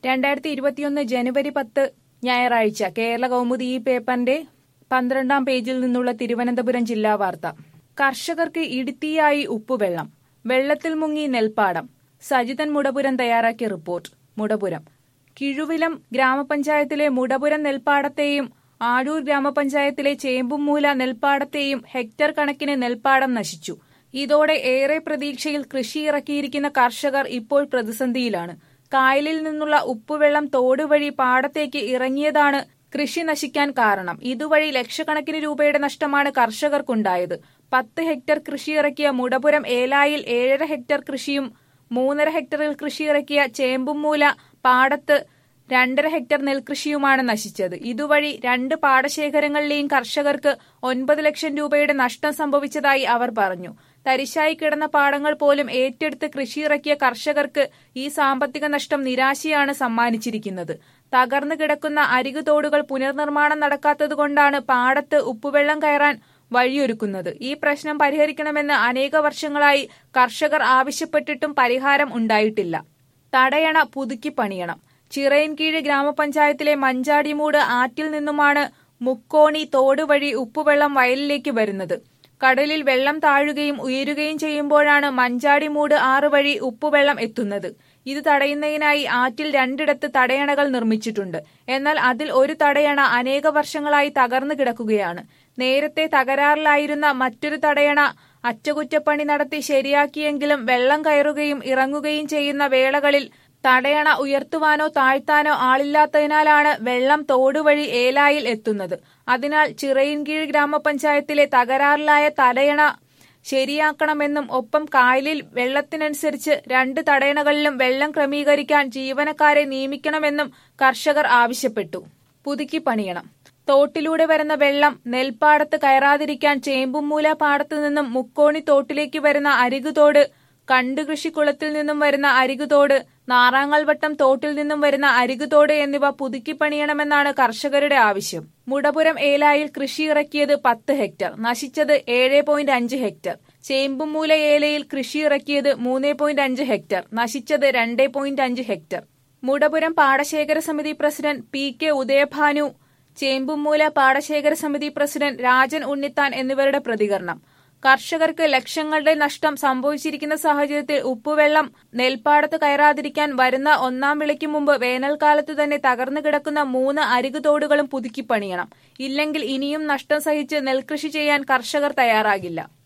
രണ്ടായിരത്തി ഇരുപത്തിയൊന്ന് ജനുവരി പത്ത് ഞായറാഴ്ച കേരള കൗമുദി ഈ പേപ്പറിന്റെ പന്ത്രണ്ടാം പേജിൽ നിന്നുള്ള തിരുവനന്തപുരം ജില്ലാ വാർത്ത കർഷകർക്ക് ഇടുത്തിയായി ഉപ്പുവെള്ളം വെള്ളത്തിൽ മുങ്ങി നെൽപ്പാടം സജിതൻ മുടപുരം തയ്യാറാക്കിയ റിപ്പോർട്ട് മുടപുരം കിഴുവിലം ഗ്രാമപഞ്ചായത്തിലെ മുടപുരം നെൽപ്പാടത്തെയും ആഴൂർ ഗ്രാമപഞ്ചായത്തിലെ ചേമ്പുമൂല നെൽപ്പാടത്തെയും ഹെക്ടർ കണക്കിന് നെൽപ്പാടം നശിച്ചു ഇതോടെ ഏറെ പ്രതീക്ഷയിൽ കൃഷി ഇറക്കിയിരിക്കുന്ന കർഷകർ ഇപ്പോൾ പ്രതിസന്ധിയിലാണ് കായലിൽ നിന്നുള്ള ഉപ്പുവെള്ളം തോട് വഴി പാടത്തേക്ക് ഇറങ്ങിയതാണ് കൃഷി നശിക്കാൻ കാരണം ഇതുവഴി ലക്ഷക്കണക്കിന് രൂപയുടെ നഷ്ടമാണ് കർഷകർക്കുണ്ടായത് പത്ത് ഹെക്ടർ കൃഷി ഇറക്കിയ മുടപുരം ഏലായിൽ ഏഴര ഹെക്ടർ കൃഷിയും മൂന്നര ഹെക്ടറിൽ കൃഷി ഇറക്കിയ ചേമ്പുമൂല പാടത്ത് രണ്ടര ഹെക്ടർ നെൽകൃഷിയുമാണ് നശിച്ചത് ഇതുവഴി രണ്ട് പാടശേഖരങ്ങളിലെയും കർഷകർക്ക് ഒൻപത് ലക്ഷം രൂപയുടെ നഷ്ടം സംഭവിച്ചതായി അവർ പറഞ്ഞു തരിശായി കിടന്ന പാടങ്ങൾ പോലും ഏറ്റെടുത്ത് കൃഷിയിറക്കിയ കർഷകർക്ക് ഈ സാമ്പത്തിക നഷ്ടം നിരാശയാണ് സമ്മാനിച്ചിരിക്കുന്നത് തകർന്നു കിടക്കുന്ന അരികുതോടുകൾ പുനർനിർമ്മാണം നടക്കാത്തതുകൊണ്ടാണ് പാടത്ത് ഉപ്പുവെള്ളം കയറാൻ വഴിയൊരുക്കുന്നത് ഈ പ്രശ്നം പരിഹരിക്കണമെന്ന് അനേക വർഷങ്ങളായി കർഷകർ ആവശ്യപ്പെട്ടിട്ടും പരിഹാരം ഉണ്ടായിട്ടില്ല തടയണ പുതുക്കി പണിയണം ചിറയൻകീഴ് ഗ്രാമപഞ്ചായത്തിലെ മഞ്ചാടിമൂട് ആറ്റിൽ നിന്നുമാണ് മുക്കോണി തോട് വഴി ഉപ്പുവെള്ളം വയലിലേക്ക് വരുന്നത് കടലിൽ വെള്ളം താഴുകയും ഉയരുകയും ചെയ്യുമ്പോഴാണ് മഞ്ചാടിമൂട് ആറ് വഴി ഉപ്പുവെള്ളം എത്തുന്നത് ഇത് തടയുന്നതിനായി ആറ്റിൽ രണ്ടിടത്ത് തടയണകൾ നിർമ്മിച്ചിട്ടുണ്ട് എന്നാൽ അതിൽ ഒരു തടയണ അനേക വർഷങ്ങളായി തകർന്നു കിടക്കുകയാണ് നേരത്തെ തകരാറിലായിരുന്ന മറ്റൊരു തടയണ അറ്റകുറ്റപ്പണി നടത്തി ശരിയാക്കിയെങ്കിലും വെള്ളം കയറുകയും ഇറങ്ങുകയും ചെയ്യുന്ന വേളകളിൽ തടയണ ഉയർത്തുവാനോ താഴ്ത്താനോ ആളില്ലാത്തതിനാലാണ് വെള്ളം തോടുവഴി ഏലായിൽ എത്തുന്നത് അതിനാൽ ചിറയിൻകീഴ് ഗ്രാമപഞ്ചായത്തിലെ തകരാറിലായ തടയണ ശരിയാക്കണമെന്നും ഒപ്പം കായലിൽ വെള്ളത്തിനനുസരിച്ച് രണ്ട് തടയണകളിലും വെള്ളം ക്രമീകരിക്കാൻ ജീവനക്കാരെ നിയമിക്കണമെന്നും കർഷകർ ആവശ്യപ്പെട്ടു പുതുക്കി പണിയണം തോട്ടിലൂടെ വരുന്ന വെള്ളം നെൽപ്പാടത്ത് കയറാതിരിക്കാൻ ചേമ്പുമൂല പാടത്തു നിന്നും മുക്കോണി തോട്ടിലേക്ക് വരുന്ന അരികുതോട് കണ്ടുകൃഷിക്കുളത്തിൽ നിന്നും വരുന്ന അരികുതോട് നാറാങ്ങൽവട്ടം തോട്ടിൽ നിന്നും വരുന്ന അരികുതോട് എന്നിവ പുതുക്കി പണിയണമെന്നാണ് കർഷകരുടെ ആവശ്യം മുടപുരം ഏലായിൽ കൃഷി ഇറക്കിയത് പത്ത് ഹെക്ടർ നശിച്ചത് ഏഴ് പോയിന്റ് അഞ്ച് ഹെക്ടർ ചേമ്പുമൂല ഏലയിൽ കൃഷി ഇറക്കിയത് മൂന്ന് പോയിന്റ് അഞ്ച് ഹെക്ടർ നശിച്ചത് രണ്ട് പോയിന്റ് അഞ്ച് ഹെക്ടർ മുടപുരം പാടശേഖര സമിതി president P K Udayabhanu Chembumoola പാടശേഖര സമിതി പ്രസിഡന്റ് രാജൻ ഉണ്ണിത്താൻ എന്നിവരുടെ പ്രതികരണം കർഷകർക്ക് ലക്ഷങ്ങളുടെ നഷ്ടം സംഭവിച്ചിരിക്കുന്ന സാഹചര്യത്തിൽ ഉപ്പുവെള്ളം നെൽപ്പാടത്ത് കയറാതിരിക്കാൻ വരുന്ന ഒന്നാം വിളിക്ക് മുമ്പ് വേനൽക്കാലത്ത് തന്നെ തകർന്നു കിടക്കുന്ന മൂന്ന് അരികുതോടുകളും പുതുക്കി പണിയണം ഇല്ലെങ്കിൽ ഇനിയും നഷ്ടം സഹിച്ച് നെൽകൃഷി ചെയ്യാൻ കർഷകർ തയ്യാറാകില്ല